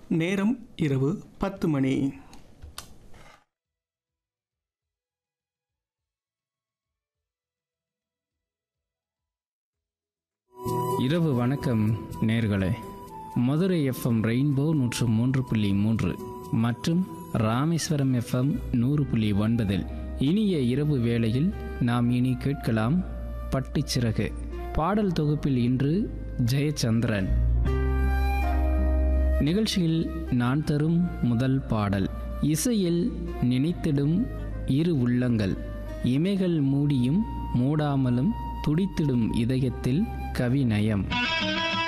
நேரம் இரவு பத்து மணி இரவு வணக்கம் நேர்களே மதுரை எஃப்எம் ரெயின்போ நூற்று மூன்று புள்ளி மூன்று மற்றும் ராமேஸ்வரம் எஃப்எம் நூறு புள்ளி ஒன்பதில் இனிய இரவு வேளையில் நாம் இனி கேட்கலாம் பட்டுச்சிறகு பாடல் தொகுப்பில் இன்று ஜெயச்சந்திரன் நிகழ்ச்சியில் நான் தரும் முதல் பாடல் இசையில் நினைத்திடும் இரு உள்ளங்கள் இமைகள் மூடியும் மூடாமலும் துடித்திடும் இதயத்தில் கவிநயம்